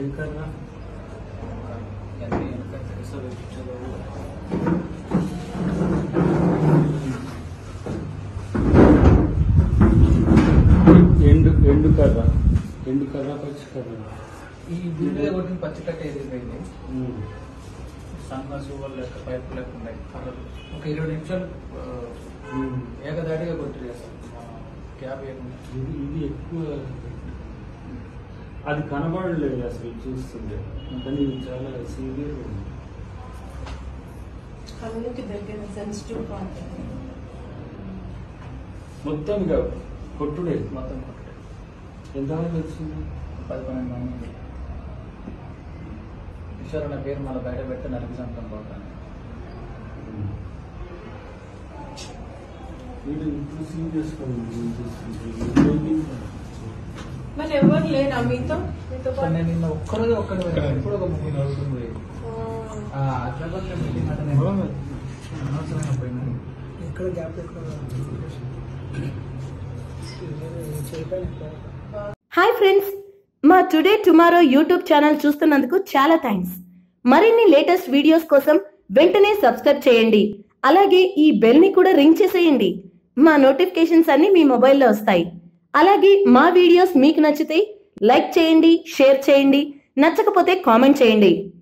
ఏం కర్ర ఎన్ని ఎంత తెలుసో చూపించదు ఎండు ఎండు కర్ర ఎండు కర్ర పచ్చి కర్ర ఈ బిల్లు కొట్టిన పచ్చికట్ట ఎదిరిపోయింది ఉమ్. సన్న సూవర్ లెక్క పైపు లెక్క ఉన్నాయి కర్రలు ఒక ఇరవై నిమిషాలు ఆ, ఉమ్. ఏకదాటిగా కొట్టిరు అసలు క్యాబ్ వేయకుండా ఇది ఇది ఎక్కువ అది కనబడలేదు అసలు చూస్తుంటే కానీ ఇది చాలా సీరియస్ ఉంది కళ్ళకి దగ్గర సెన్సిటివ్ పార్ట్ మొత్తం ఇక కొట్టుడే మొత్తం కొట్టాడు ఎంతమంది వచ్చింది పది పన్నెండు మంది ఈశ్వర్ నా పేరు మళ్ళీ బయట పెడితే నలిపి సంతం పోతాను వీడు ఇప్పుడు సీరియస్ చూస్తుంటే మళ్ళీ ఎవరు లేరా మీతో మీతో సో పాటు నేను నిన్న ఒక్కరోజు ఒక్కడే పోయాను. ఎప్పుడు ఒక ముగ్గురు నలుగురు పోయి ఆ, అట్లా కొంచెం మీటింగ్ అంటే నేను అనవసరమైన పోయినా ఎక్కడ గ్యాప్ ఎక్కడ హాయ్ ఫ్రెండ్స్ మా టుడే టుమారో యూట్యూబ్ ఛానల్ చూస్తున్నందుకు చాలా థ్యాంక్స్ మరిన్ని లేటెస్ట్ వీడియోస్ కోసం వెంటనే సబ్స్క్రైబ్ చేయండి అలాగే ఈ బెల్ ని కూడా రింగ్ చేసేయండి మా నోటిఫికేషన్స్ అన్ని మీ మొబైల్లో వస్తాయి అలాగే మా వీడియోస్ మీకు నచ్చితే లైక్ చేయండి షేర్ చేయండి నచ్చకపోతే కామెంట్ చేయండి